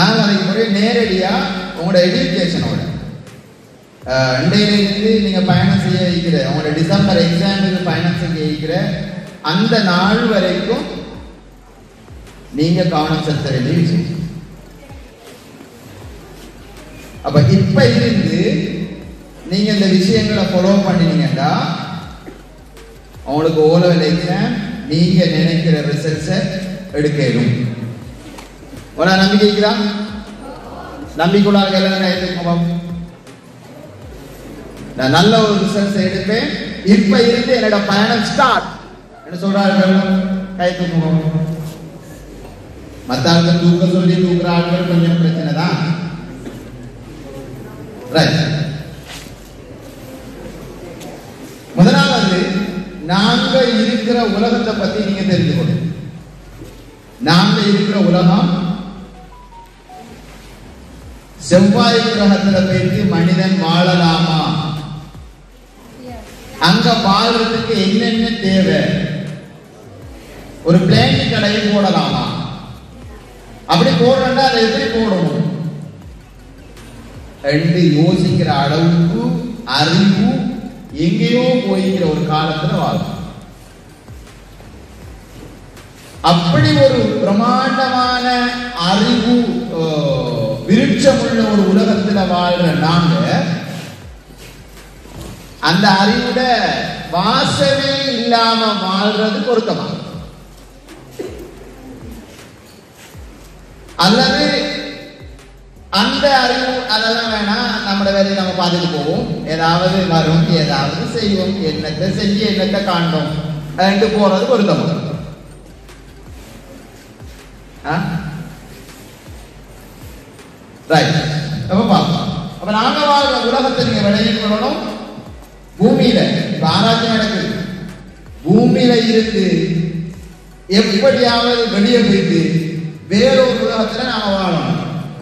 நாங்க அதுக்கு பிறகு நேரடியா உங்களோட எஜுகேஷனோட இன்றையிலிருந்து நீங்க பயணம் செய்ய வைக்கிற உங்களோட டிசம்பர் எக்ஸாமுக்கு பயணம் செய்ய வைக்கிற அந்த நாள் வரைக்கும் நீங்க கவனம் செலுத்த வேண்டிய விஷயம் அப்ப இப்ப இருந்து நீங்க இந்த விஷயங்களை ஃபாலோ பண்ணினீங்கன்னா உங்களுக்கு ஓ லெவல் எக்ஸாம் நீங்க நினைக்கிற ரிசல்ட்ஸை எடுக்கணும் ஒரு நம்பிக்கை இருக்குதா நம்பிக்கையுள்ளார்கள் எல்லாம் கைத்துக்கு நான் நல்ல ஒரு ரிசல்ட்ஸ் எடுப்பேன் இப்ப இருந்து என்னோட பயணம் ஸ்டார்ட் என்ன சொல்றார்கள் கை தூக்குவோம் மத்த ஆட்கள் தூக்க சொல்லி தூக்குற ஆட்கள் கொஞ்சம் பிரச்சனை தான் ரைட் முதலாவது நாங்க இருக்கிற உலகத்தை பத்தி நீங்க தெரிஞ்சுக்கணும் நாங்க இருக்கிற உலகம் செவ்வாய் கிரகத்துல போயிட்டு மனிதன் வாழலாமா அங்க வாழ்றதுக்கு என்னென்ன தேவை ஒரு பிளேன் கடையை போடலாமா அப்படி போடுறா அதை எப்படி போடணும் ரெண்டு யோசிக்கிற அளவுக்கு அறிவு எங்கேயோ போய்கிற ஒரு காலத்துல வாழும் அப்படி ஒரு பிரமாண்டமான அறிவு அஹ், விருட்சமுள்ள ஒரு உலகத்துல வாழ்ற நாங்க அந்த அறிவுட வாசமே இல்லாம வாழ்றது பொருத்தமா அல்லது அந்த அறிவு அதெல்லாம் வேணாம் நம்மளோட வேலையை நம்ம பார்த்துட்டு போவோம் ஏதாவது வரும் ஏதாவது செய்வோம் என்னத்தை செஞ்சு என்னத்தை காண்போம் ரெண்டு போறது பொருத்தமா ரைட் அப்ப பார்ப்போம் அப்ப நாங்க வாழ்ற உலகத்தை நீங்க விளையும் கொள்ளணும் பூமியில இப்ப ஆராய்ச்சி நடக்குது பூமியில இருந்து எப்படியாவது வெளியே போயிட்டு வேறொரு உலகத்துல நாம வாழணும்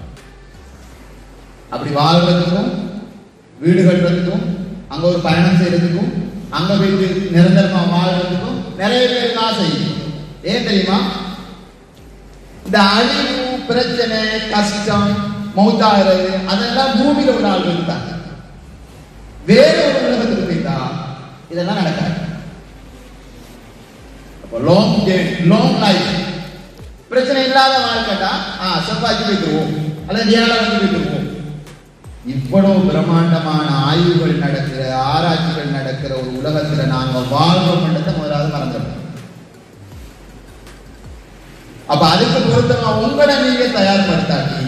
அப்படி வாழ்றதுக்கும் வீடு கட்டுறதுக்கும் அங்க ஒரு பயணம் செய்யறதுக்கும் அங்க போயிட்டு நிரந்தரமா வாழ்றதுக்கும் நிறைய பேருக்கு ஆசை இருக்கு. ஏன் தெரியுமா இந்த அழிவு பிரச்சனை கஷ்டம் மௌத்தாகிறது அதெல்லாம் பூமியில ஒரு ஆள் இருந்தாங்க வேற ஒரு உலகத்துக்கு போயிட்டா இதெல்லாம் நடக்காது லாங் லாங் லைஃப் பிரச்சனை இல்லாத வாழ்க்கைட்டா ஆ செவ்வாய்க்கு போய்க்கிருவோம் அல்லது வியாழனுக்கு போய்க்கிருவோம் இவ்வளவு பிரம்மாண்டமான ஆய்வுகள் நடக்கிற ஆராய்ச்சிகள் நடக்கிற ஒரு உலகத்துல நாங்க வாழ்றோம் முதலாவது மறந்துடும் அப்ப அதுக்கு பொருத்தமா உங்களை நீங்க தயார்படுத்தாட்டி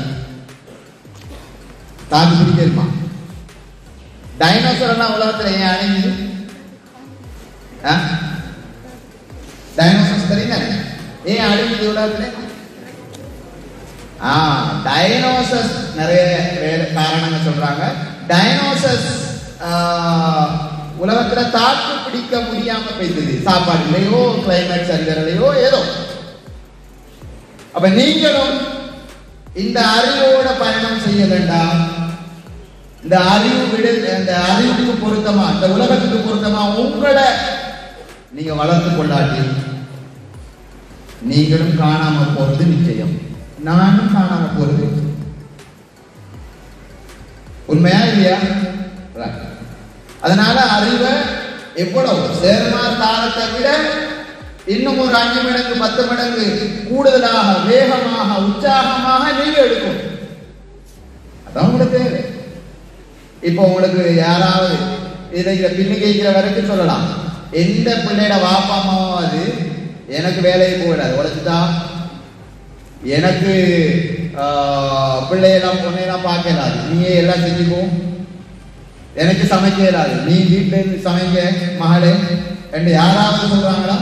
தாக்கு பிடிக்கணுமா டைனோசர் எல்லாம் உலகத்துல ஏன் அழிஞ்சு டைனோசர்ஸ் தெரியுங்க ஏன் அழிஞ்சது உலகத்துல ஆ டைனோசஸ் நிறைய வேற காரணங்கள் சொல்றாங்க டைனோசஸ் உலகத்துல தாக்கு பிடிக்க முடியாம போயிடுது சாப்பாடுலையோ கிளைமேட் சரிதலையோ ஏதோ அப்ப நீங்களும் இந்த அறிவோட பயணம் செய்ய வேண்டாம் இந்த அறிவு விட இந்த அறிவுக்கு பொருத்தமா இந்த உலகத்துக்கு பொருத்தமா உங்களை நீங்க வளர்த்து கொள்ளாட்டி நீங்களும் காணாம போறது நிச்சயம் நானும் காணாம போறது உண்மையா இல்லையா Right. அதனால அறிவை எவ்வளவு சேர்மார் காலத்தை விட இன்னும் ஒரு அஞ்சு மடங்கு பத்து மடங்கு கூடுதலாக வேகமாக உற்சாகமாக நீங்க எடுக்கும் அதான் உங்களுக்கு தேவை இப்போ உங்களுக்கு யாராவது இதை பின்னு கேட்கிற வரைக்கும் சொல்லலாம் எந்த பிள்ளையோட வாப்பா அம்மாவாவது எனக்கு வேலையை போயிடாது உழைச்சிட்டா எனக்கு ஆஹ், பிள்ளையெல்லாம் பொண்ணையெல்லாம் பார்க்க இயலாது நீயே எல்லாம் செஞ்சுக்கோ எனக்கு சமைக்க இயலாது நீ வீட்டுல இருந்து சமைக்க மகளே என்று யாராவது சொல்றாங்களா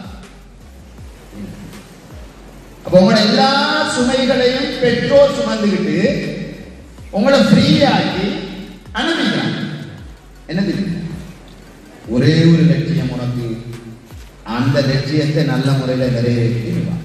அப்ப உங்களோட எல்லா சுமைகளையும் பெற்றோர் சுமந்துக்கிட்டு உங்களை ஃப்ரீயாக்கி அனுப்பிக்கிறாங்க என்ன தெரியும் ஒரே ஒரு லட்சியம் உனக்கு அந்த லட்சியத்தை நல்ல முறையில் நிறைவேற்றிடுவான்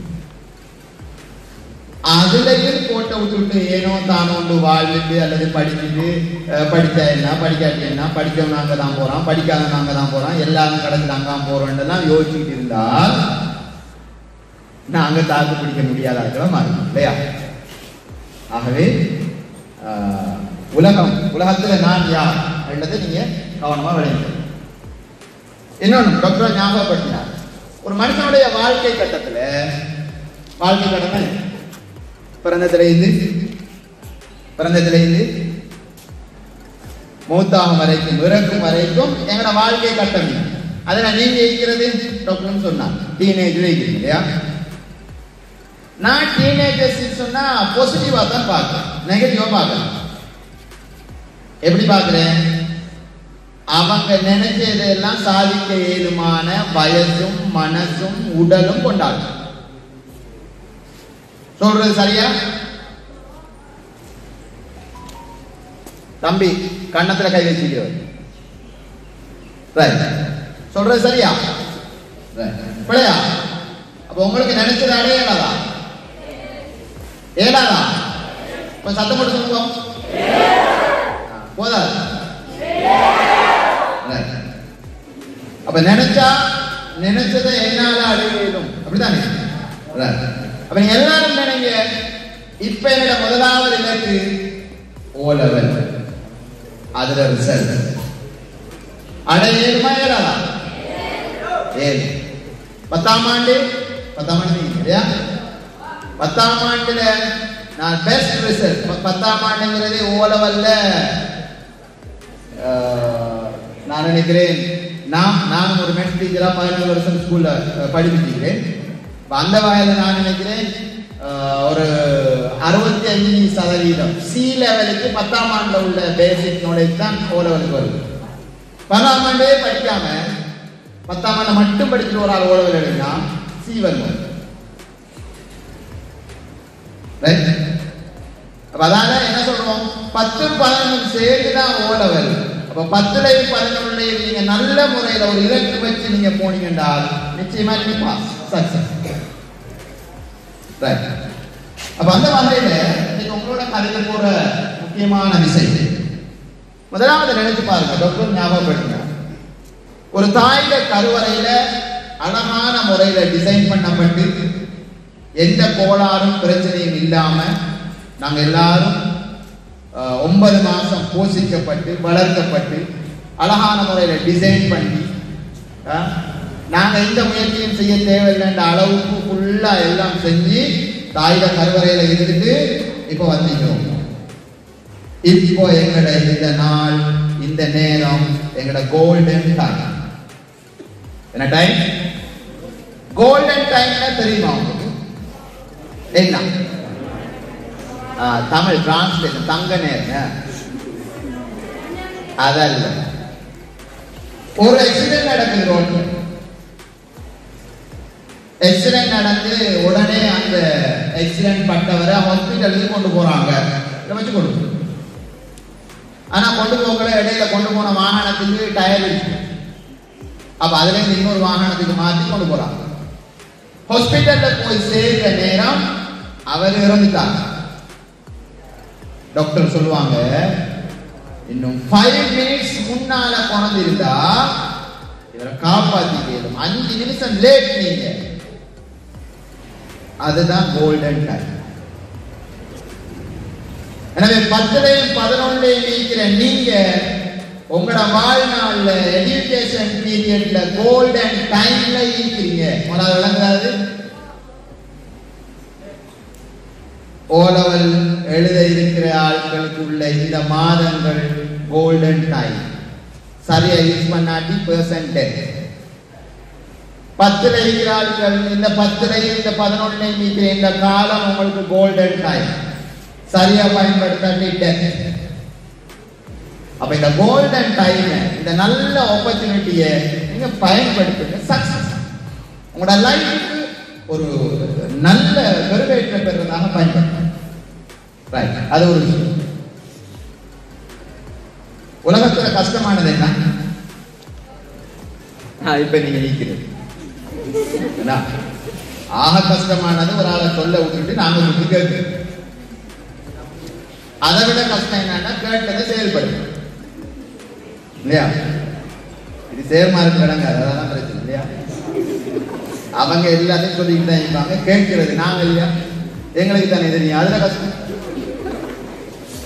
அதுலயும் கோட்டை விட்டுட்டு ஏனோ தானோண்டு வாழ்ந்துட்டு அல்லது படிச்சுட்டு அஹ், படிச்சா என்ன படிக்காட்டி என்ன படிச்சவன் அங்க தான் போறான் படிக்காதவன் அங்க தான் போறான் எல்லாரும் கடந்து அங்க தான் போறோம்லாம் யோசிச்சுட்டு இருந்தால் நாங்க தாக்கு பிடிக்க முடியாத ஆட்களா மாறும் இல்லையா ஆகவே ஆஹ், உலகம் உலகத்துல நான் யார் என்றதை நீங்க கவனமா விளையுங்க இன்னொன்று டாக்டர் ஞாபகப்படுத்தினார் ஒரு மனுஷனுடைய வாழ்க்கை கட்டத்துல வாழ்க்கை கட்டமே பிறந்ததுல இருந்து பிறந்ததுல இருந்து மூத்தாகும் வரைக்கும் இறக்கும் வரைக்கும் எங்களோட வாழ்க்கை கட்டம் இது. அதுல நீங்க இருக்கிறது டாக்டர்னு சொன்னாங்க டீனேஜ்ல இருக்கிறீங்க இல்லையா நான் டீனேஜர்ஸ் சொன்னா பாசிட்டிவா தான் பார்க்கிறேன் நெகட்டிவா பார்க்கறேன் எப்படி பார்க்கிறேன் அவங்க நினைச்சதெல்லாம் சாதிக்க ஏதுமான வயசும் மனசும் உடலும் கொண்டாடும் சொல்றது சரியா தம்பி கன்னத்துல கை வச்சுக்கிறவர் ரைட் சொல்றது சரியா Right. பிள்ளையா அப்ப உங்களுக்கு நினைச்சது அடைய இயலாதா இயலாதா இப்ப சத்தம் போட்டு சொல்லுவோம் ஆ, போதாது Right. அப்ப நினைச்சா நினைச்சதை என்னால அடைய இயலும் அப்படிதானே Right. அப்ப நீங்க எல்லாரும் நினைங்க இப்ப என்னோட முதலாவது இலக்கு ஓ லெவல் அதுல ரிசல்ட் அடைய இயலுமா இயலாதா ஏழு பத்தாம் ஆண்டு பத்தாம் ஆண்டு நீங்க இல்லையா பத்தாம் ஆண்டுல நான் பெஸ்ட் ரிசல்ட் பத்தாம் ஆண்டுங்கிறது ஓ லெவல்ல நான் நினைக்கிறேன் நான் நான் ஒரு மெட்ஸ் டீச்சரா பதினேழு வருஷம் ஸ்கூல்ல படிப்பிச்சிருக்கிறேன் இப்ப அந்த வகையில நான் நினைக்கிறேன் அஹ், ஒரு அறுபத்தி அஞ்சு சதவீதம் சி லெவலுக்கு பத்தாம் ஆண்டுல உள்ள பேசிக் நாலேஜ் தான் ஓ லெவலுக்கு வருது பத்தாம் ஆண்டே படிக்காம பத்தாம் ஆண்டு மட்டும் படிச்சுட்டு ஒரு ஆள் ஓ லெவல் எடுத்தா சி வருவோம் Right? அப்ப அதால என்ன சொல்றோம் பத்து பதினொன்று சேர்ந்து தான் ஓ லெவல் அப்ப பத்துலையும் பதினொன்றுலையும் நீங்க நல்ல முறையில ஒரு இலக்கு வச்சு நீங்க போனீங்கன்றால் நிச்சயமா நீங்க பாஸ் சக்சஸ் ரைட் அப்ப அந்த வகையில இன்னைக்கு உங்களோட கதையில போற முக்கியமான விஷயம் முதலாவது நினைச்சு பாருங்க டாக்டர் ஞாபகப்படுத்துங்க ஒரு தாயில கருவறையில அழகான முறையில டிசைன் பண்ணப்பட்டு எந்த கோளாறும் பிரச்சனையும் இல்லாம நாங்க எல்லாரும் அஹ், ஒன்பது மாசம் போஷிக்கப்பட்டு வளர்க்கப்பட்டு அழகான முறையில டிசைன் பண்ணி அஹ், நாங்க எந்த முயற்சியும் செய்ய தேவையில்லைன்ற அளவுக்கு ஃபுல்லா எல்லாம் செஞ்சு தாயில கருவறையில இருந்துட்டு இப்போ வந்திருக்கிறோம் இப்போ எங்கட இந்த நாள் இந்த நேரம் எங்கட கோல்டன் டைம் என்ன டைம் கோல்டன் டைம்னா தெரியுமா உங்களுக்கு என்ன ஆ, தமிழ் டிரான்ஸ்லேஷன் தங்க நேரம் அதல்ல ஒரு ஆக்சிடென்ட் நடக்குது ரோட்ல ஆக்சிடென்ட் நடந்து உடனே அந்த ஆக்சிடென்ட் பட்டவரை ஹாஸ்பிட்டலுக்கு கொண்டு போறாங்க இதை வச்சு கொடுக்கும் ஆனா கொண்டு போகல இடையில கொண்டு போன வாகனத்துக்கு டயர் இருக்கு அப்ப அதுல இருந்து இன்னொரு வாகனத்துக்கு மாத்தி கொண்டு போறாங்க ஹாஸ்பிட்டல்ல போய் சேர்ற நேரம் அவர் இறந்துட்டாங்க டாக்டர் சொல்லுவாங்க இன்னும் ஃபைவ் மினிட்ஸ் முன்னால குழந்திருந்தா இவரை காப்பாத்திக்கணும் அஞ்சு நிமிஷம் லேட் நீங்க அதுதான் கோல்டன் டைம் எனவே பத்துலையும் பதினொன்றையும் இருக்கிற நீங்க உங்களோட வாழ்நாள்ல எஜுகேஷன் பீரியட்ல கோல்டன் டைம்ல இருக்கிறீங்க முதல்ல விளங்குறாது ஓலவல் எழுத இருக்கிற ஆட்களுக்கு உள்ள இந்த மாதங்கள் கோல்டன் டைம் சரியா யூஸ் பண்ணாட்டி பெர்சன்டேஜ் பத்துல இருக்கிறார்கள் இந்த பத்துல இந்த பதினொன்னு இருக்கிற இந்த காலம் உங்களுக்கு கோல்டன் டைம் சரியா பயன்படுத்தாட்டி death. அப்ப இந்த கோல்டன் டைம் இந்த நல்ல ஆப்பர்ச்சுனிட்டியை நீங்க பயன்படுத்துங்க சக்சஸ் உங்களோட லைஃபுக்கு ஒரு நல்ல பெருவேற்ற பெறுவதாக பயன்படுத்துங்க ரைட் அது ஒரு விஷயம் உலகத்துல கஷ்டமானது என்ன ஆ, இப்ப நீங்க நீக்கிறது என்ன? ஆக கஷ்டமானது ஒரு ஆளை சொல்ல விட்டுட்டு நாங்க விட்டு கேட்கிறோம் அதை விட கஷ்டம் என்னன்னா கேட்டதை செயல்படுது இல்லையா இது சேர்மாருக்கு இடங்க அதெல்லாம் பிரச்சனை இல்லையா அவங்க எல்லாத்தையும் சொல்லிக்கிட்டு தான் இருப்பாங்க கேட்கிறது நாங்க இல்லையா எங்களுக்கு தானே தெரியும் அதுல கஷ்டம்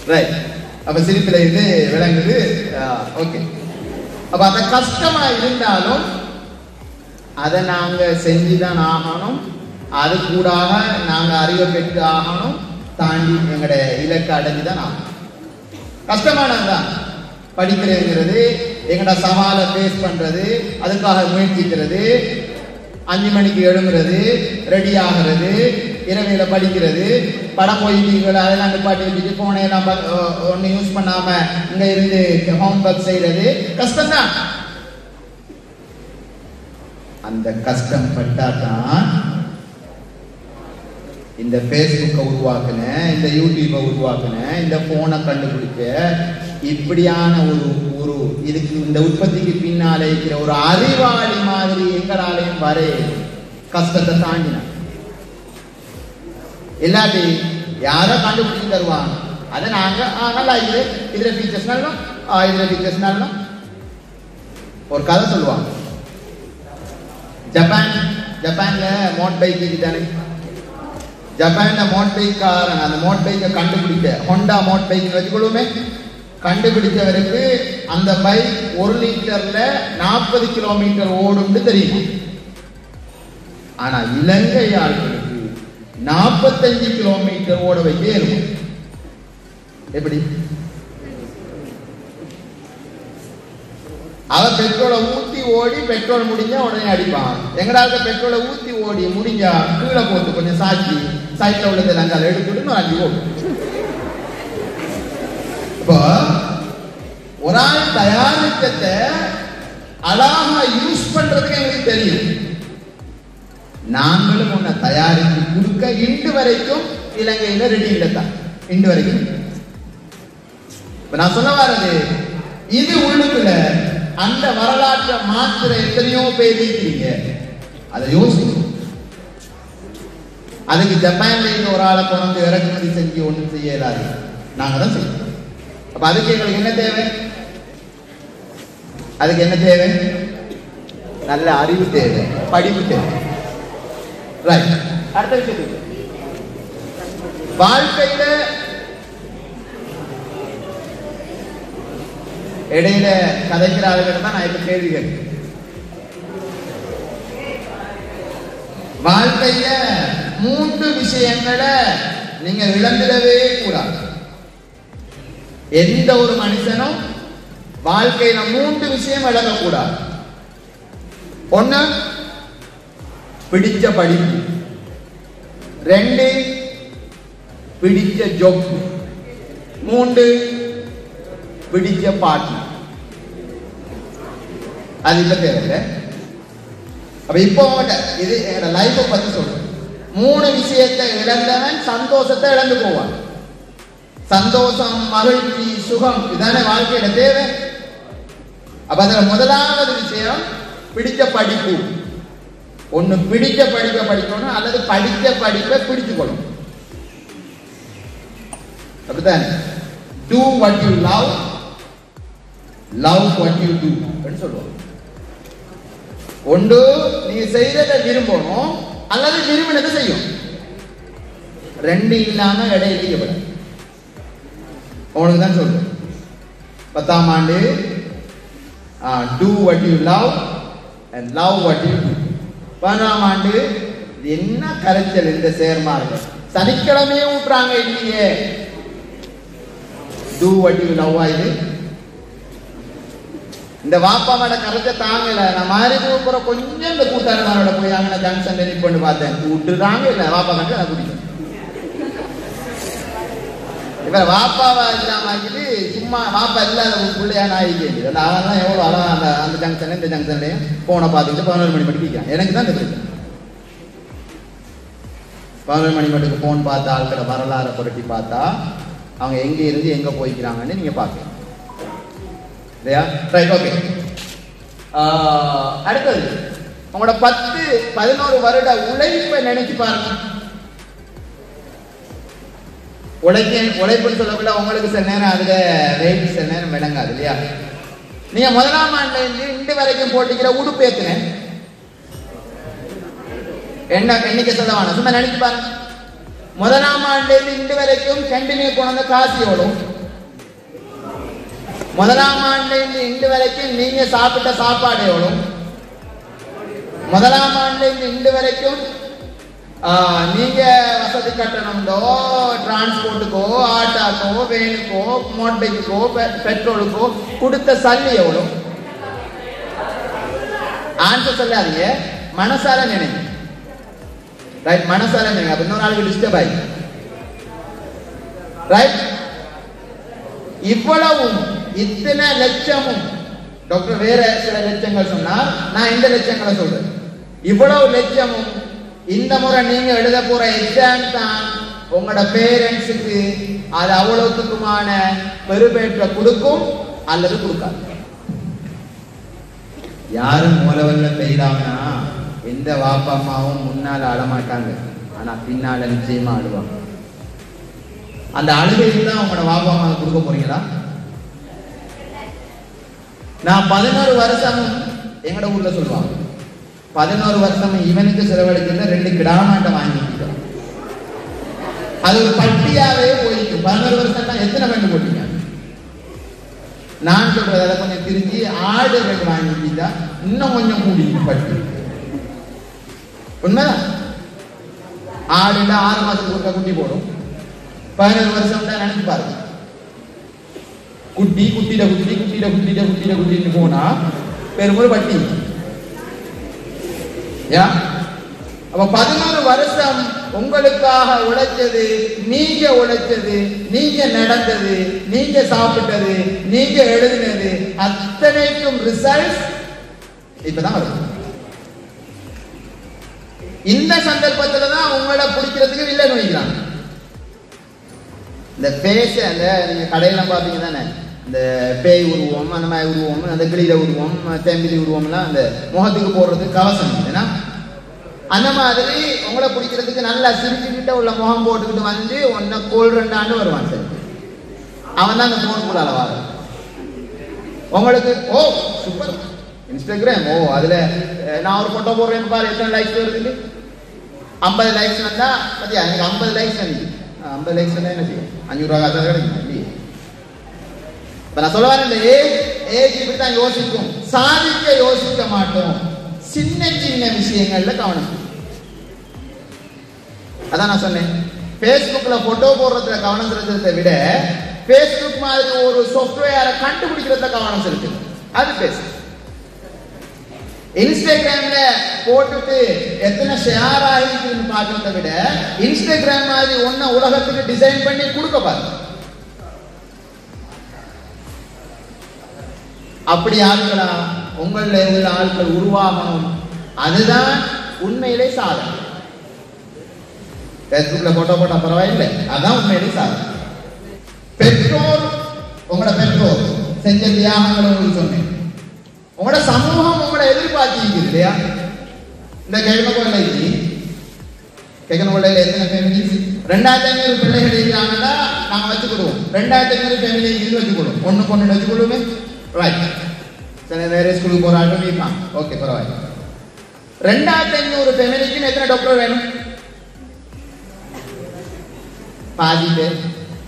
ரைட் அப்ப சிரிப்புல இது விளங்குது ஓகே அப்ப அந்த கஷ்டமா இருந்தாலும் அதை நாங்க செஞ்சுதான் ஆகணும் அது கூடாக நாங்க அறிவை பெற்று ஆகணும் தாண்டி எங்களோட இலக்கை அடைஞ்சுதான் ஆகணும் கஷ்டமானதுதான் படிக்கிறதுங்கிறது எங்கட சவாலை ஃபேஸ் பண்றது அதுக்காக முயற்சிக்கிறது அஞ்சு மணிக்கு எழும்புறது ரெடி ஆகிறது இரவையில படிக்கிறது படம் போயிட்டீங்களா அதெல்லாம் நிப்பாட்டி வச்சுட்டு போனை எல்லாம் ஒன்று யூஸ் பண்ணாம இங்க இருந்து ஹோம்ஒர்க் செய்யறது கஷ்டம்தான் அந்த கஷ்டம் பட்டாதான் இந்த ஃபேஸ்புக்கை உருவாக்குன இந்த யூடியூப்பை உருவாக்குன இந்த போனை கண்டுபிடிச்ச இப்படியான ஒரு ஒரு இதுக்கு இந்த உற்பத்திக்கு பின்னாலே இருக்கிற ஒரு அறிவாளி மாதிரி எங்களாலையும் வர கஷ்டத்தை தாண்டினான் இல்லாட்டி யாரோ கண்டுபிடிச்சு தருவாங்க அதை நாங்க ஆ, நல்லா இது இதுல ஃபீச்சர்ஸ் நல்லா ஆ, இதுல ஃபீச்சர்ஸ் நல்லா ஒரு கதை சொல்லுவாங்க ஜப்பான் ஜப்பான்ல மோட் பைக் தானே ஜப்பான்ல மோட் பைக் காரன் அந்த மோட் பைக்கை கண்டுபிடிக்க ஹோண்டா மோட் பைக் வச்சுக்கொள்ளுமே கண்டுபிடிச்சவருக்கு அந்த பைக் ஒரு லிட்டர்ல நாற்பது கிலோமீட்டர் ஓடும்னு தெரியும் ஆனா இலங்கை ஆட்களுக்கு நாற்பத்தஞ்சு கிலோமீட்டர் ஓட வைக்க இருக்கும் எப்படி அவன் பெட்ரோலை ஊத்தி ஓடி பெட்ரோல் முடிஞ்சா உடனே அடிப்பான் எங்கடாவது பெட்ரோலை ஊத்தி ஓடி முடிஞ்சா கீழே போட்டு கொஞ்சம் சாச்சி சைட்ல உள்ளது நாங்கள் எடுத்துட்டு இன்னும் அஞ்சு ஓடும் இப்போ ஒரு ஆள் தயாரிக்கத்தை அழகா யூஸ் பண்றதுக்கு எங்களுக்கு தெரியும் நாங்களும் உன்னை தயாரித்து கொடுக்க இன்று வரைக்கும் இலங்கையில ரெடி இல்லைத்தான் இன்று வரைக்கும் இப்ப நான் சொல்ல வர்றது இது உள்ளுக்குள்ள அந்த வரலாற்றை மாத்திர எத்தனையோ பேர் இருக்கிறீங்க அதை யோசிக்கணும் அதுக்கு ஜப்பான்ல இருந்து ஒரு ஆளை கொண்டு இறக்குமதி செஞ்சு ஒண்ணும் செய்ய இயலாது நாங்க தான் செய்யணும் அப்ப அதுக்கு எங்களுக்கு என்ன தேவை அதுக்கு என்ன தேவை நல்ல அறிவு தேவை படிப்பு தேவை ரைட் அடுத்த விஷயத்துக்கு வாழ்க்கையில இடையில கதைக்கிற ஆளுகிட்ட தான் நான் இப்ப கேள்வி கேட்கிறேன் வாழ்க்கையில மூன்று விஷயங்களை நீங்க இழந்துடவே கூடாது எந்த ஒரு மனுஷனும் வாழ்க்கையில மூன்று விஷயம் இழக்கக்கூடாது ஒண்ணு பிடிச்ச படிப்பு ரெண்டு பிடிச்ச ஜொப்பு மூன்று பிடிச்ச பாட்டு அது இப்ப தேவையில்லை அப்ப இப்போ உங்கள்கிட்ட இது என்னோட லைஃப்பை பத்தி சொல்றேன் மூணு விஷயத்தை இழந்தவன் சந்தோஷத்தை இழந்து போவான் சந்தோஷம் மகிழ்ச்சி சுகம் இதானே வாழ்க்கையில தேவை அப்ப அதுல முதலாவது விஷயம் பிடிச்ச படிப்பு ஒண்ணு பிடிச்ச படிப்பை படிக்கணும் அல்லது படிச்ச படிப்பை பிடிச்சுக்கணும் அப்படித்தானே do what you love love what you do அப்படின்னு சொல்லுவாங்க ஒன்று நீ செய்யறதை விரும்பணும் அல்லது விரும்பினதை செய்யும் ரெண்டு இல்லாம இடையில ஈடுபடும் உனக்கு தான் சொல்றேன் பத்தாம் ஆண்டு do what you love and love what you do பதினொன்றாம் ஆண்டு இது என்ன கரைச்சல் இந்த சேர்மார்கள் சனிக்கிழமையே விட்டுறாங்க இல்லையே டூ வாட் யூ லவ் இது இந்த வாப்பாவோட கருத்தை தாங்கல நான் மாறி போற கொஞ்சம் இந்த கூட்டாளர்களோட போய் அங்கே ஜங்ஷன் ரெடி பண்ணி பார்த்தேன் விட்டுறாங்க இல்ல வாப்பா கண்டு நான் குடிக்கும் இவர் வாப்பாவா இல்லாம ஆக்கிட்டு சும்மா வாப்பா இல்லாத ஒரு பிள்ளையா நான் ஆகிக்க அதெல்லாம் எவ்வளவு அழகா அந்த அந்த ஜங்ஷன்ல இந்த ஜங்ஷன்லயும் போனை பார்த்துக்கிட்டு பதினோரு மணி மட்டும் கேட்கிறேன் எனக்கு தான் தெரியும் பதினோரு மணி மட்டுக்கு போன் பார்த்த ஆட்களை வரலாறு புரட்டி பார்த்தா அவங்க எங்க இருந்து எங்க போய்க்கிறாங்கன்னு நீங்க பார்க்கலாம் இல்லையா ரைட் ஓகே அடுத்தது உங்களோட பத்து பதினோரு வருட உழைப்பை நினைச்சு பாருங்க உழைக்க உழைப்புன்னு சொல்லக்குள்ள உங்களுக்கு சில நேரம் அதுல வெயிட் சில நேரம் விளங்காது இல்லையா நீங்க முதலாம் ஆண்டுல இருந்து இன்று வரைக்கும் போட்டிக்கிற உடுப்பு ஏத்துனேன் என்ன எண்ணிக்கை சொல்லவான சும்மா நினைச்சு பாருங்க முதலாம் ஆண்டுல இருந்து இன்று வரைக்கும் கண்டினியூ கொண்டு காசு எவ்வளவு முதலாம் ஆண்டுல இருந்து இன்று வரைக்கும் நீங்க சாப்பிட்ட சாப்பாடு எவ்வளவு முதலாம் ஆண்டுல இருந்து இன்று வரைக்கும் ஆஹ், நீங்க வசதி கட்டணம்டோ டிரான்ஸ்போர்ட்டுக்கோ ஆட்டாக்கோ வேனுக்கோ மோட்டைக்கோ பெட்ரோலுக்கோ கொடுத்த சல்லி எவ்வளவு ஆன்சர் சொல்லாதீங்க மனசார நினைங்க ரைட் மனசார நினைங்க அப்ப இன்னொரு நாளைக்கு டிஸ்டர்ப் ஆகி ரைட் இவ்வளவும் இத்தனை லட்சமும் டாக்டர் வேற சில லட்சங்கள் சொன்னார் நான் இந்த லட்சங்களை சொல்றேன் இவ்வளவு லட்சமும் இந்த முறை நீங்க எழுத போற எக்ஸாம் தான் உங்களோட பேரண்ட்ஸுக்கு அது அவ்வளவுக்குமான பெருபேற்ற கொடுக்கும் அல்லது கொடுக்காது யாரும் மூலவல்ல பெய்தாங்கன்னா எந்த வாப்பா அம்மாவும் முன்னால அழமாட்டாங்க ஆனா பின்னால நிச்சயமா அழுவாங்க அந்த அழுகையில் தான் உங்களோட வாப்பா அம்மா கொடுக்க போறீங்களா நான் பதினோரு வருஷமும் எங்கட ஊர்ல சொல்லுவாங்க பதினோரு வருஷமும் இவனுக்கு செலவழிக்கிறது ரெண்டு கிடாமாட்டை வாங்கிக்கிட்டோம் அது ஒரு பட்டியாவே போயிட்டு பதினோரு வருஷம் தான் எத்தனை கண்டு போட்டீங்க நான் சொல்றது அதை கொஞ்சம் திருச்சி ஆடு ரெண்டு வாங்கிக்கிட்டா இன்னும் கொஞ்சம் கூடி பட்டி உண்மைதான் ஆடுல ஆறு மாசத்துக்கு ஒருக்கா குட்டி போடும் பதினோரு வருஷம் தான் நினைச்சு பாருங்க குட்டி குட்டிட குட்டி குட்டிட குட்டிட குட்டிட குட்டின்னு போனா பெருமொரு பட்டி யா அப்ப பதினோரு வருஷம் உங்களுக்காக உழைச்சது நீங்க உழைச்சது நீங்க நடந்தது நீங்க சாப்பிட்டது நீங்க எழுதினது அத்தனைக்கும் ரிசல்ட் இப்பதான் வருது இந்த சந்தர்ப்பத்துல தான் உங்களை பிடிக்கிறதுக்கு வில்லன் வைக்கிறாங்க இந்த பேச அந்த நீங்க கடையெல்லாம் பாப்பீங்க தானே இந்த பேய் உருவம் அந்த மாதிரி உருவம் அந்த கிளியில உருவம் தேம்பிலி உருவம்லாம் அந்த முகத்துக்கு போடுறது கவசம் ஏன்னா அந்த மாதிரி உங்களை பிடிக்கிறதுக்கு நல்லா சிரிச்சுக்கிட்ட உள்ள முகம் போட்டுக்கிட்டு வந்து உன்னை கோல் ரெண்டாண்டு வருவான் சார் அவன் தான் அந்த போனுக்குள்ளால வர உங்களுக்கு ஓ சூப்பர் இன்ஸ்டாகிராம் ஓ அதுல அஹ், நான் ஒரு போட்டோ போடுறேன்னு பாரு எத்தனை லைக்ஸ் வருது ஐம்பது லைக்ஸ் வந்தா பத்தியா எனக்கு ஐம்பது லைக்ஸ் வந்து ஐம்பது லைக்ஸ் வந்தா என்ன செய்யும் அஞ்சூறு ரூபா காசு கிடைக்கும் இல்லையே இப்ப நான் சொல்ல வரேன் இந்த ஏஜ் ஏஜ் இப்படித்தான் யோசிக்கும் சாதிக்க யோசிக்க மாட்டோம் சின்ன சின்ன விஷயங்கள்ல கவனம் செலுத்தும். அதான் நான் சொன்னேன் Facebookல போட்டோ போடுறதுல கவனம் செலுத்துறதை விட Facebook மாதிரி ஒரு சாஃப்ட்வேரை கண்டுபிடிக்கிறதுல கவனம் செலுத்துது அது பேசு இன்ஸ்டாகிராம்ல போட்டுட்டு எத்தனை ஷேர் ஆகிருக்குன்னு பார்க்கறத விட இன்ஸ்டாகிராம் மாதிரி ஒன்ன உலகத்துக்கு டிசைன் பண்ணி கொடுக்க பாருங்க அப்படி ஆட்களா உங்கள உள்ள ஆட்கள் உருவாகணும் அதுதான் உண்மையிலே சாதனை பேஸ்புக்ல போட்டோ போட்டா பரவாயில்லை அதான் உண்மையிலே சாதனை பெற்றோர் உங்களோட பெற்றோர் செஞ்ச தியாகங்களை உங்களுக்கு சொன்னேன் உங்களோட சமூகம் உங்களை எதிர்பார்த்திருக்கு இல்லையா இந்த கிழமை கொள்ளைக்கு கிழமை கொள்ளையில எத்தனை ஃபேமிலிஸ் ரெண்டாயிரத்தி ஐநூறு பிள்ளைகள் இருக்கிறாங்கன்னா நாங்க வச்சுக்கிடுவோம் ரெண்டாயிரத்தி ஐநூறு ஃபேமிலி இது வச்சுக்கிடுவோம் ஒண்ணு பொண்ணு வச்சுக்கிடுவோமே ரைட் சரி வேற ஸ்கூலுக்கு போற ஆட்டும் இருப்பான் ஓகே பரவாயில்ல ரெண்டாயிரத்தி ஐநூறு ஃபேமிலிக்கு எத்தனை டாக்டர் வேணும் பாதி பேர்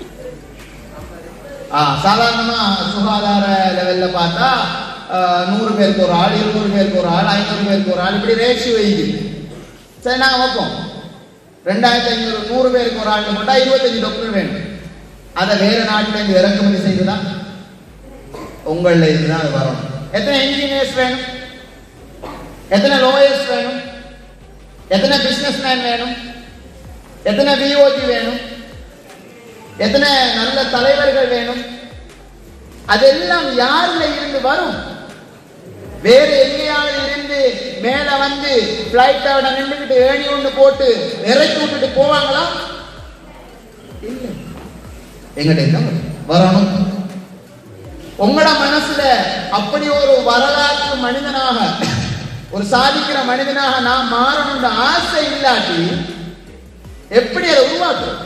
ஆ, சாதாரணமா சுகாதார லெவல்ல பார்த்தா ஆ, நூறு பேருக்கு ஒரு ஆள் இருநூறு பேருக்கு ஒரு ஆள் ஐநூறு பேருக்கு ஒரு ஆள் இப்படி ரேஷியோ வைக்குது சரி நாங்க வைப்போம் ரெண்டாயிரத்தி ஐநூறு நூறு பேருக்கு ஒரு ஆள் போட்டா இருபத்தஞ்சு டாக்டர் வேணும் அதை வேற நாட்டுல இருந்து இறக்குமதி செய்துதான் உங்கள இதுதான் அது வரணும் எத்தனை இன்ஜினியர்ஸ் வேணும் எத்தனை லோயர்ஸ் வேணும் எத்தனை பிசினஸ் மேன் வேணும் எத்தனை விஓஜி வேணும் எத்தனை நல்ல தலைவர்கள் வேணும் அதெல்லாம் யாருல இருந்து வரும் வேற எங்கேயாவது இருந்து மேல வந்து பிளைட்டோட நின்றுகிட்டு ஏணி ஒண்ணு போட்டு இறக்கி விட்டுட்டு போவாங்களா இல்ல எங்கிட்ட இருந்தா வரணும் உங்களோட மனசுல அப்படி ஒரு வரலாற்று மனிதனாக ஒரு சாதிக்கிற மனிதனாக நான் மாறணும்ன்ற ஆசை இல்லாட்டி எப்படி அதை உருவாக்குறது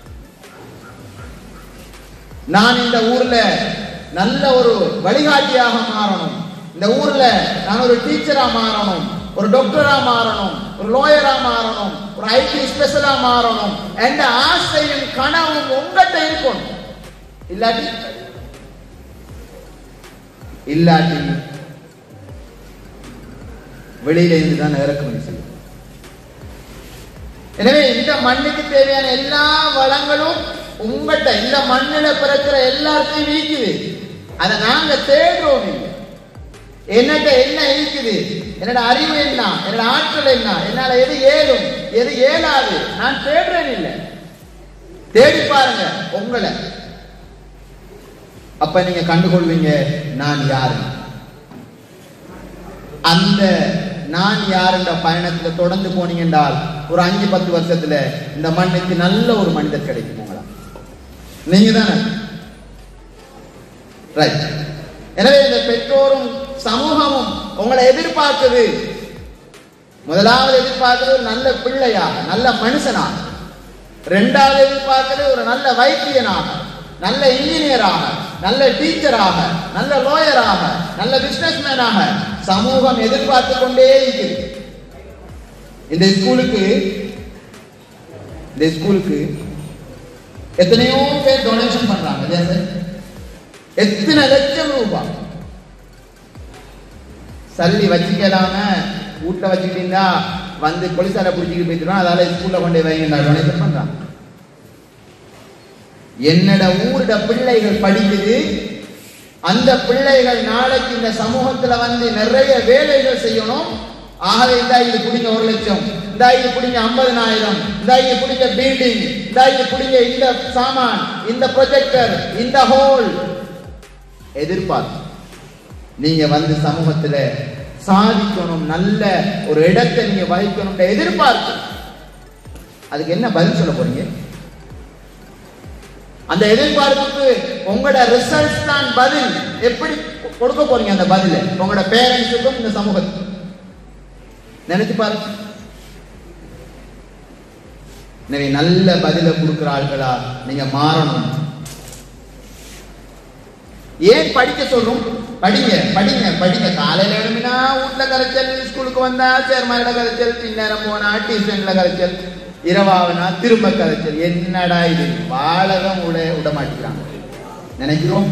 நான் இந்த ஊர்ல நல்ல ஒரு வழிகாட்டியாக மாறணும் இந்த ஊர்ல நான் ஒரு டீச்சரா மாறணும் ஒரு டாக்டரா மாறணும் ஒரு லோயரா மாறணும் ஒரு ஐடி ஸ்பெஷலா மாறணும் என்ற ஆசையும் கனவும் உங்ககிட்ட இருக்கும் இல்லாட்டி இல்லாட்டி வெளியில இருந்து தான் இறக்குமதி செய்யும் எனவே இந்த மண்ணுக்கு தேவையான எல்லா வளங்களும் உங்கள்கிட்ட இந்த மண்ணில பிறக்கிற எல்லாத்தையும் நீக்குது அதை நாங்க தேடுறோம் இல்லை என்னட்ட என்ன இருக்குது என்னோட அறிவு என்ன என்னோட ஆற்றல் என்ன என்னால எது ஏதும் எது ஏலாது நான் தேடுறேன் இல்லை தேடி பாருங்க உங்களை அப்ப நீங்க கண்டுகொள்வீங்க நான் யாரு அந்த நான் யார் என்ற பயணத்துல தொடர்ந்து போனீங்க என்றால் ஒரு அஞ்சு பத்து வருஷத்துல இந்த மண்ணுக்கு நல்ல ஒரு மனிதர் கிடைக்கும் உங்களா நீங்க தானே ரைட் எனவே இந்த பெற்றோரும் சமூகமும் உங்களை எதிர்பார்க்குது முதலாவது எதிர்பார்க்கிறது ஒரு நல்ல பிள்ளையாக நல்ல மனுஷனாக இரண்டாவது எதிர்பார்க்கிறது ஒரு நல்ல வைத்தியனாக நல்ல இன்ஜினியராக நல்ல டீச்சராக நல்ல லோயராக நல்ல பிசினஸ்மேனாக சமூகம் எதிர்பார்த்து கொண்டே இருக்குது இந்த ஸ்கூலுக்கு இந்த ஸ்கூலுக்கு எத்தனையோ பேர் டொனேஷன் பண்றாங்க இல்லையா சார் எத்தனை லட்சம் ரூபாய் சல்லி வச்சுக்கலாம வீட்டுல வச்சுக்கிட்டீங்கன்னா வந்து போலீஸார பிடிச்சிட்டு போயிட்டுருவோம் அதால ஸ்கூல்ல கொண்டு வைங்க டொனேஷன் பண்றாங்க என்னோட ஊரோட பிள்ளைகள் படிக்குது அந்த பிள்ளைகள் நாளைக்கு இந்த சமூகத்துல வந்து நிறைய வேலைகள் செய்யணும் ஆகவே இந்தா இது பிடிங்க ஒரு லட்சம் இந்தா இது பிடிங்க ஐம்பதனாயிரம் இந்தா இது பிடிங்க பில்டிங் இந்தா இது பிடிங்க இந்த சாமான் இந்த ப்ரொஜெக்டர் இந்த ஹோல் எதிர்பார்த்து நீங்க வந்து சமூகத்துல சாதிக்கணும் நல்ல ஒரு இடத்தை நீங்க வகிக்கணும் எதிர்பார்த்து அதுக்கு என்ன பதில் சொல்ல போறீங்க அந்த எதிர்பார்ப்புக்கு உங்களோட ரிசல்ட்ஸ் தான் பதில் எப்படி கொடுக்க போறீங்க அந்த பதில உங்களோட பேரண்ட்ஸுக்கும் இந்த சமூகத்துக்கும் நினைச்சு பாருங்க எனவே நல்ல பதில கொடுக்கிற ஆள்களா நீங்க மாறணும் ஏன் படிக்க சொல்றோம் படிங்க படிங்க படிங்க காலையில எழுமினா வீட்டுல கரைச்சல் ஸ்கூலுக்கு வந்தா சேர்மாரில கரைச்சல் இந்நேரம் போனா டியூஷன்ல கரைச்சல் இரவாவனா திரும்ப கரைச்சல் என்னடா இது வாழகம் விட விட மாட்டேங்கிறாங்க நினைக்கிறோம்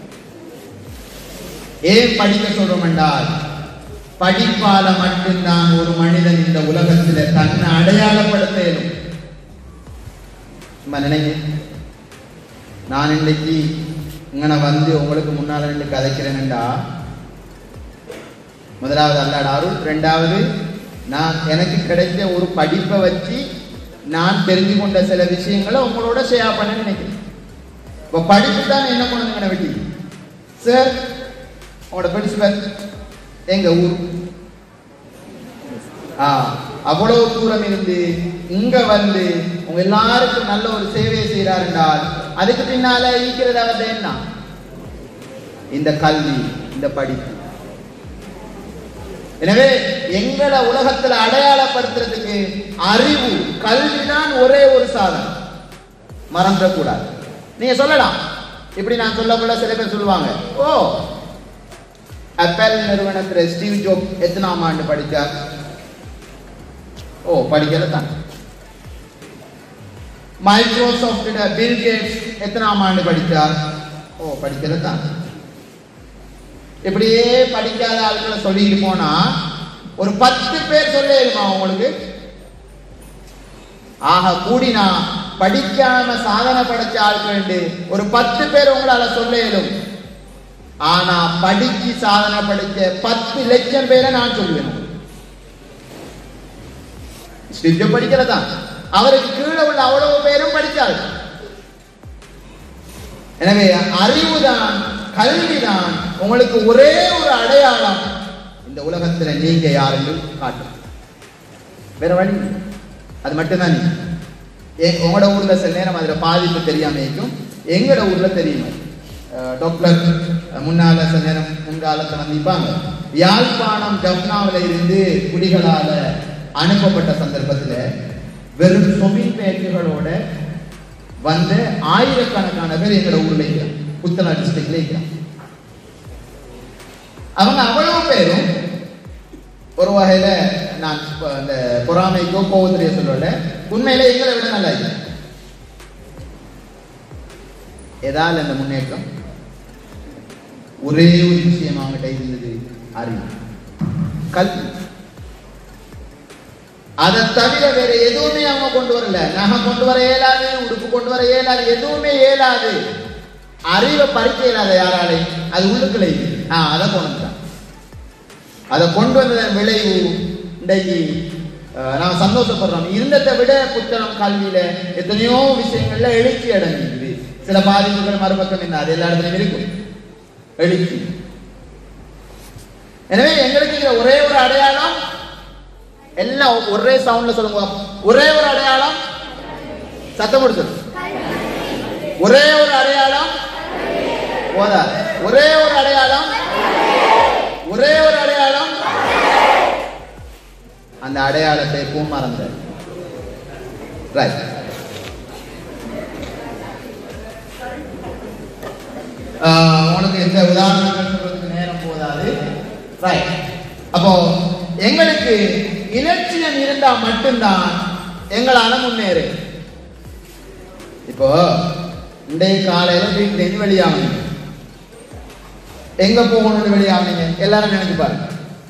ஏன் படிக்க சொல்றோம் என்றால் படிப்பால மட்டும்தான் ஒரு மனிதன் இந்த உலகத்துல தன்னை அடையாளப்படுத்த இயலும் சும்மா நினைங்க நான் இன்னைக்கு இங்கன வந்து உங்களுக்கு முன்னால நின்று கதைக்கிறேன்டா முதலாவது அல்லாட அருள் ரெண்டாவது நான் எனக்கு கிடைச்ச ஒரு படிப்பை வச்சு நான் தெரிஞ்சு கொண்ட சில விஷயங்களை உங்களோட ஷேர் பண்ண நினைக்கிறேன் இப்போ படிப்பு தான் என்ன பண்ணுங்க வெட்டி சார் உங்களோட பிரின்சிபல் எங்க ஊர் ஆ அவ்வளவு தூரம் இருந்து இங்க வந்து உங்க எல்லாருக்கும் நல்ல ஒரு சேவையை செய்யறார் என்றால் அதுக்கு பின்னால ஈக்கிறது அவர்த என்ன இந்த கல்வி இந்த படிப்பு எனவே எங்களை உலகத்துல அடையாளப்படுத்துறதுக்கு அறிவு கல்விதான் ஒரே ஒரு சாதனம் மறந்துடக்கூடாது நீங்க சொல்லலாம் இப்படி நான் சொல்லக்குள்ள சில பேர் சொல்லுவாங்க ஓ அப்பல் நிறுவனத்துல ஸ்டீவ் ஜோப் எத்தனாம் ஆண்டு படிச்சார் ஓ படிக்கிறது தான் மைக்ரோசாஃப்ட் பில் கேட்ஸ் எத்தனாம் ஆண்டு படித்தார் ஓ படிக்கிறது தான் இப்படியே படிக்காத ஆட்களை சொல்லிட்டு போனா ஒரு பத்து பேர் சொல்லிடுமா உங்களுக்கு ஆக கூடினா படிக்காம சாதனை படைச்ச ஆட்கள் ஒரு பத்து பேர் உங்களால சொல்ல இயலும் ஆனா படிச்சு சாதனை படிச்ச பத்து லட்சம் பேரை நான் சொல்லுவேன் ஸ்டிஜ படிக்கிறதா அவருக்கு கீழே உள்ள அவ்வளவு பேரும் படிச்சார்கள் எனவே அறிவுதான் கல்விதான் உங்களுக்கு ஒரே ஒரு அடையாளம் இந்த உலகத்துல நீங்க யார் என்று காட்டும் வேற வழி இல்லை. அது மட்டும்தான் நீங்க ஏ- உங்களோட ஊர்ல சில நேரம் அதுல பாதிப்பு தெரியாம இருக்கும் எங்களோட ஊர்ல தெரியுமா அஹ் டாக்டர் முன்னால சில நேரம் முன்காலத்துல வந்திருப்பாங்க யாழ்ப்பாணம் ஜப்னாவில இருந்து குடிகளால அனுப்பப்பட்ட சந்தர்ப்பத்துல வெறும் சொமின் பேக்குகளோட வந்த ஆயிரக்கணக்கான பேர் எங்களோட ஊர்ல இருக்கிறாங்க புத்தளா டிஸ்ட்ரிக்ட்ல இருக்கிறாங்க அவங்க அவ்வளவு பேரும் ஒரு வகையில நான் இப்ப அந்த பொறாமைக்கோ கோவத்திலேயோ சொல்லல உண்மையில எங்களை விட நல்லா இல்லை ஏதால இந்த முன்னேற்றம் ஒரே ஒரு விஷயம் அவங்ககிட்ட இருந்தது அறிவு கல்வி அதை தவிர வேற எதுவுமே அவங்க கொண்டு வரல நகை கொண்டு வர இயலாது உடுப்பு கொண்டு வர இயலாது எதுவுமே இயலாது அறிவை பறிக்க இயலாத யாராலையும் அது உள்ளுக்குள்ள இருக்குது. ஆ அதை கொண்டு வந்துட்டான் அதை கொண்டு வந்ததன் விளைவு இன்றைக்கு அஹ், நாம் சந்தோஷப்படுறோம் இருந்ததை விட புத்தகம் கல்வியில எத்தனையோ விஷயங்கள்ல எழுச்சி அடைஞ்சிருக்குது சில பாதிப்புகள் மறுபக்கம் என்ன அது எல்லா இடத்துலயும் இருக்கும் எழுச்சி எனவே எங்களுக்கு இருக்கிற ஒரே ஒரு அடையாளம் எல்லாம் ஒரே சவுண்ட்ல சொல்லுங்க ஒரே ஒரு அடையாளம் சத்தம் கொடுத்து ஒரே ஒரு அடையாளம் போதாது ஒரே ஒரு அடையாளம் ஒரே ஒரு அடையாளம் அந்த அடையாளத்தை எப்பவும் மறந்த ரைட் உனக்கு எந்த உதாரணங்கள் சொல்றதுக்கு நேரம் போதாது ரைட் அப்போ எங்களுக்கு இலட்சியம் இருந்தா மட்டும்தான் எங்களால முன்னேறு இப்போ இன்றைய காலையில வீட்டுல இருந்து வெளியாகணும் எங்க போகணும்னு வெளியாகனீங்க எல்லாரும் நினைச்சு பாருங்க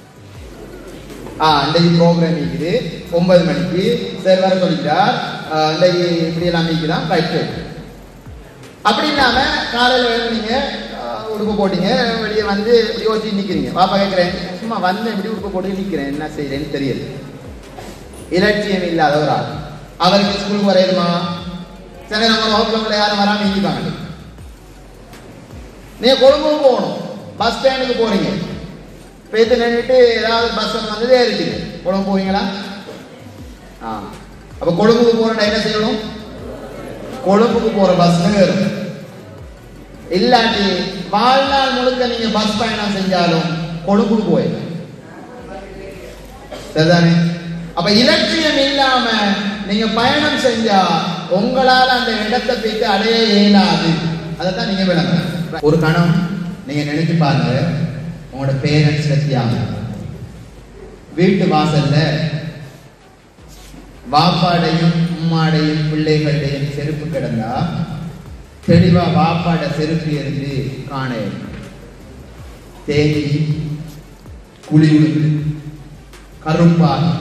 ஆ இன்றைக்கு ப்ரோக்ராம் இருக்குது ஒன்பது மணிக்கு சார் வர சொல்லிட்டார் ஆ, இன்றைக்கு இப்படி எல்லாம் நீக்கலாம் ரைட் அப்படி இல்லாம காலையில எழுந்தீங்க ஆ, உடுப்பு போட்டீங்க வெளியே வந்து இப்படி யோசிச்சு நிக்கிறீங்க பாப்பா கேட்கிறேன் சும்மா வந்து இப்படி உடுப்பு போட்டு நிக்கிறேன் என்ன செய்யறேன்னு தெரியல இலட்சியம் இல்லாத ஒரு ஆள் அவருக்கு ஸ்கூலுக்கு வரையுமா சரி நம்ம வகுப்புல உள்ள யாரும் வராம இருப்பாங்க நீங்க கொழும்பு போகணும் பஸ் ஸ்டாண்டுக்கு போறீங்க போயிட்டு நின்றுட்டு ஏதாவது பஸ் வந்து ஏறிட்டீங்க கொழும்பு போவீங்களா ஆ அப்ப கொழும்புக்கு போறா என்ன செய்யணும் கொழும்புக்கு போற பஸ்ல ஏறும் இல்லாட்டி வாழ்நாள் முழுக்க நீங்க பஸ் பயணம் செஞ்சாலும் கொழும்புக்கு போயிடும் சரிதானே அப்ப இலட்சியம் இல்லாம நீங்க பயணம் செஞ்சா உங்களால அந்த இடத்தை போயிட்டு அடைய இயலாது அதைத்தான் நீங்க விளங்க ஒரு கணம் நீங்க நினைச்சு பாருங்க உங்களோட பேரண்ட்ஸ் வித்தியாசம் வீட்டு வாசல்ல வாப்பாடையும் உம்மாடையும் பிள்ளைகளுடையும் செருப்பு கிடந்தா தெளிவா வாப்பாட செருப்பு இருந்து காண இயலும். தேங்கி குழி விழுந்து கருப்பாகி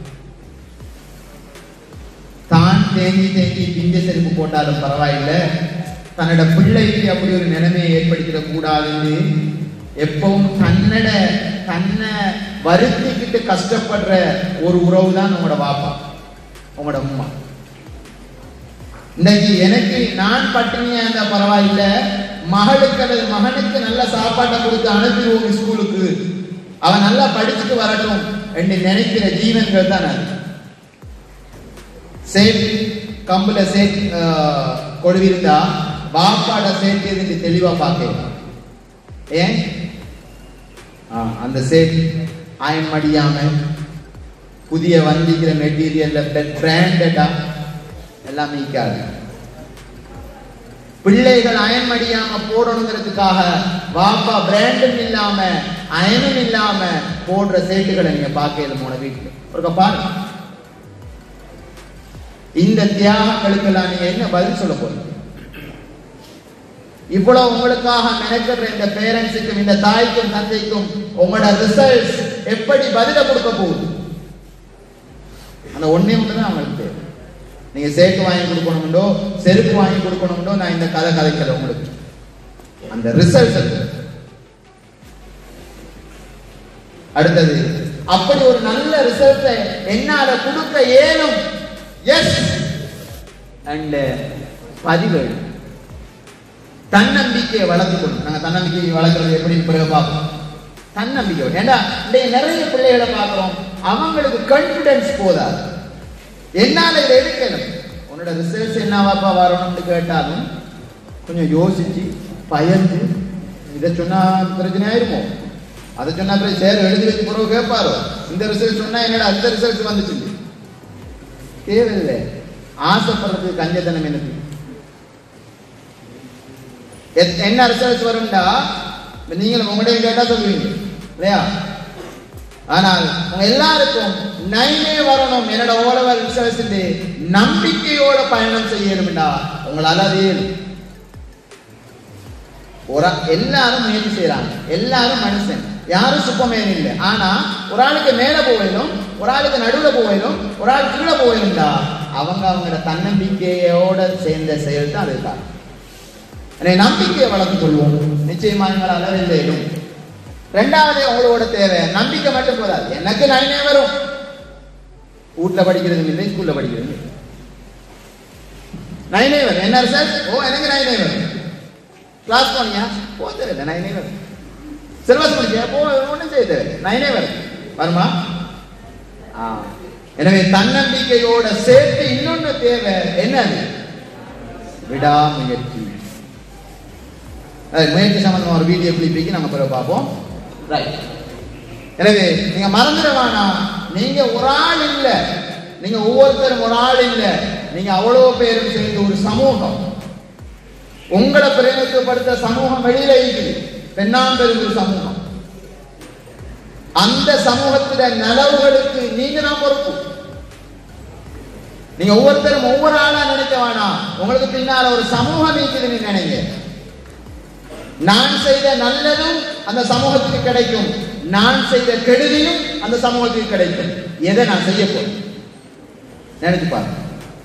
தான் தேங்கி தேங்கி பிஞ்ச செருப்பு போட்டாலும் பரவாயில்லை தன்னோட பிள்ளைக்கு அப்படி ஒரு நிலைமையை ஏற்படுத்திட கூடாதுன்னு எப்பவும் தன்னட தன்னை வருத்திக்கிட்டு கஷ்டப்படுற ஒரு உறவு தான் உங்களோட பாப்பா உங்களோட அம்மா இன்னைக்கு எனக்கு நான் பட்டினியா இருந்தா பரவாயில்ல மகளுக்கு அல்லது மகனுக்கு நல்ல சாப்பாட்டை கொடுத்து அனுப்பிடுவோம் ஸ்கூலுக்கு அவன் நல்லா படிச்சுட்டு வரட்டும் என்று நினைக்கிற ஜீவன்கள் தான் அது சேட் கம்புல சேட் கொடுவிருந்தா பாப்பாட சேட் இருந்து தெளிவா பார்க்கலாம் ஏன் ஆ, அந்த சேட் அயன் மடியாம புதிய வந்திக்கிற மெட்டீரியல்ல பிராண்டடா எல்லாமே இருக்காது பிள்ளைகள் அயன் மடியாம போடணுங்கிறதுக்காக வாப்பா பிராண்டும் இல்லாம அயனும் இல்லாம போடுற சேட்டுகளை நீங்க பார்க்கல போன வீட்டுல ஒரு பாருங்க இந்த தியாகங்களுக்கெல்லாம் நீங்க என்ன பதில் சொல்ல போறீங்க இவ்வளவு உங்களுக்காக மெனக்கிற இந்த பேரண்ட்ஸுக்கும் இந்த தாய்க்கும் தந்தைக்கும் உங்களோட ரிசல்ட்ஸ் எப்படி பதில கொடுக்க போகுது அந்த ஒண்ணே மட்டும் தான் அவங்களுக்கு தேவை நீங்க சேட்டு வாங்கி கொடுக்கணும்டோ செருப்பு வாங்கி கொடுக்கணும்டோ நான் இந்த கதை கதைக்கல உங்களுக்கு அந்த ரிசல்ட்ஸ் அடுத்தது அப்படி ஒரு நல்ல ரிசல்ட்டை என்னால கொடுக்க இயலும் எஸ் அண்ட் பதிவேடு தன்னம்பிக்கையை வளர்த்துக்கணும் நாங்க தன்னம்பிக்கையை வளர்க்கறது எப்படி பிறகு பார்ப்போம் தன்னம்பிக்கை ஏண்டா இன்றைய நிறைய பிள்ளைகளை பார்க்கிறோம் அவங்களுக்கு கான்பிடன்ஸ் போதாது என்னால இதை எடுக்கணும் உன்னோட ரிசல்ட்ஸ் என்னவாப்பா வரணும்னு கேட்டாலும் கொஞ்சம் யோசிச்சு பயந்து இதை சொன்னா பிரச்சனை ஆயிருமோ அதை சொன்னா அப்புறம் சேர் எழுதி வச்சு பிறகு கேட்பாரோ இந்த ரிசல்ட் சொன்னா என்னடா அந்த ரிசல்ட் வந்துச்சு தேவையில்லை ஆசைப்படுறது கஞ்சத்தனம் எனக்கு எத்- என்ன ரிசல்ட் வரும்டா இப்ப நீங்களும் உங்கள்கிட்ட கேட்டா சொல்லுவீங்க இல்லையா ஆனால் உங்க எல்லாருக்கும் நைனே வரணும் என்னோட ஓலவர் ரிசல்ட் நம்பிக்கையோட பயணம் செய்யணும்டா உங்களால அது இயலும் ஒரு ஆ- எல்லாரும் முயற்சி செய்யறாங்க எல்லாரும் மனுஷன் யாரும் சுப்பமேன் இல்லை ஆனா ஒரு ஆளுக்கு மேல போயிடும் ஒரு ஆளுக்கு நடுவுல போயிடும் ஒரு ஆள் கீழே போயிருந்தா அவங்க அவங்களோட தன்னம்பிக்கையோட சேர்ந்த செயல் தான் அது காரணம் எனவே நம்பிக்கையை வளர்த்து கொள்வோம் நிச்சயமா எங்களால் வெள்ளையிடும் ரெண்டாவது உங்களோட தேவை நம்பிக்கை மட்டும் போதாது எனக்கு நன்மை வரும் வீட்ல படிக்கிறது இல்லை ஸ்கூல்ல படிக்கிறது இல்லை நைனே வரும் என்ன சார் ஓ எனக்கு நைனே வரும் கிளாஸ் போனியா போ தெரியல நைனே வரும் சிலபஸ் முடிச்சியா போ ஒன்றும் செய்ய தெரியல நைனே வரும் வருமா ஆ. எனவே தன்னம்பிக்கையோட சேர்த்து இன்னொன்னு தேவை என்னது விடாமுயற்சி அது முயற்சி சம்பந்தமா ஒரு வீடியோ கிளிப்பிக்கு நம்ம பிறகு பார்ப்போம் ரைட் எனவே நீங்க மறந்துட வேணாம் நீங்க ஒரு ஆள் இல்ல நீங்க ஒவ்வொருத்தரும் ஒரு ஆள் இல்ல நீங்க அவ்வளவு பேரும் சேர்ந்து ஒரு சமூகம் உங்களை பிரதிநிதித்துவப்படுத்த சமூகம் வெளியில இருக்குது பெண்ணாம்பெருங்கு சமூகம் அந்த சமூகத்தில நலவுகளுக்கு நீங்க தான் பொறுப்பு நீங்க ஒவ்வொருத்தரும் ஒவ்வொரு ஆளா நினைக்க வேணாம் உங்களுக்கு பின்னால ஒரு சமூகம் இருக்குதுன்னு நினைங்க நான் செய்த நல்லதும் அந்த சமூகத்துக்கு கிடைக்கும் நான் செய்த கெடுதியும் அந்த சமூகத்துக்கு கிடைக்கும் எதை நான் செய்ய போறேன் நினைச்சு பாருங்க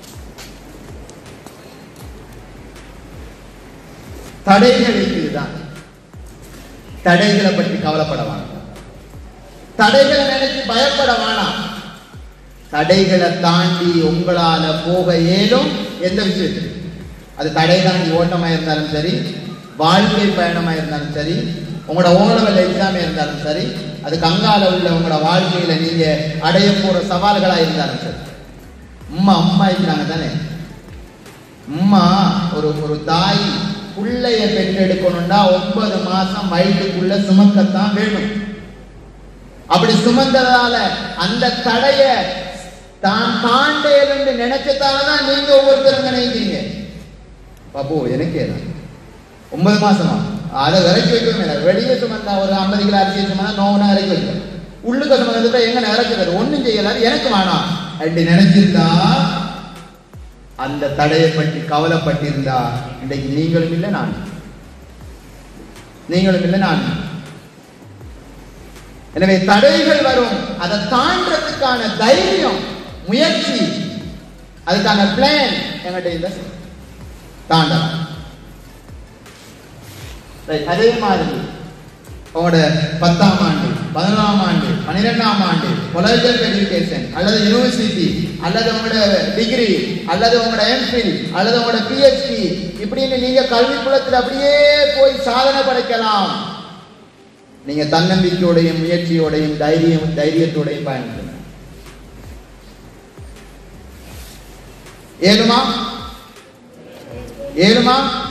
தடைகள் இருக்குதுதான் தடைகளை பற்றி கவலைப்பட வேணாம் தடைகளை நினைச்சு பயப்பட வேணாம் தடைகளை தாண்டி உங்களால போக இயலும் எந்த விஷயத்தில் அது தடை தாண்டி ஓட்டமா இருந்தாலும் சரி வாழ்க்கை பயணமா இருந்தாலும் சரி உங்களோட ஓணவல் எக்ஸாம் இருந்தாலும் சரி அது கங்கால உள்ள உங்களோட வாழ்க்கையில நீங்க அடைய போற சவால்களா இருந்தாலும் சரி அம்மா அம்மா இருக்கிறாங்க தானே அம்மா ஒரு ஒரு தாய் புள்ளைய பெற்றெடுக்கணும்னா ஒன்பது மாசம் வயிற்றுக்குள்ள சுமக்கத்தான் வேணும் அப்படி சுமந்ததால அந்த தடைய தான் தாண்டேல் என்று நினைச்சதால தான் நீங்க ஒவ்வொருத்தரும் நினைக்கிறீங்க பாப்பு எனக்கே தான் ஒன்பது மாசமா அதை இறக்கி வைக்கவே இல்லை வெளியே சுமந்தா ஒரு ஐம்பது கிலோ அரிசி சுமந்தா நோவுனா இறக்கி வைக்கிறேன் உள்ளுக்கு சுமந்ததுக்கு எங்க இறக்குறது ஒண்ணும் செய்யலாது எனக்கு வேணாம் அப்படி நினைச்சிருந்தா அந்த தடையை பற்றி கவலைப்பட்டிருந்தா இன்றைக்கு நீங்களும் இல்லை நான் நீங்களும் இல்லை நான் எனவே தடைகள் வரும் அதை தாண்டறதுக்கான தைரியம் முயற்சி அதுக்கான பிளான் என்கிட்ட இருந்தா சரி. தாண்டலாம் Right, அதே மாதிரி உங்களோட பத்தாம் ஆண்டு பதினொன்றாம் ஆண்டு பன்னிரெண்டாம் ஆண்டு கொலேஜ் எஜுகேஷன் அல்லது யூனிவர்சிட்டி அல்லது உங்களோட டிகிரி அல்லது உங்களோட எம்ஃபில் அல்லது உங்களோட பிஹெச்டி இப்படின்னு நீங்க கல்வி குலத்தில் அப்படியே போய் சாதனை படைக்கலாம் நீங்க தன்னம்பிக்கையோடையும் முயற்சியோடையும் தைரியம் தைரியத்தோடையும் பயணிக்கணும் ஏழுமா ஏழுமா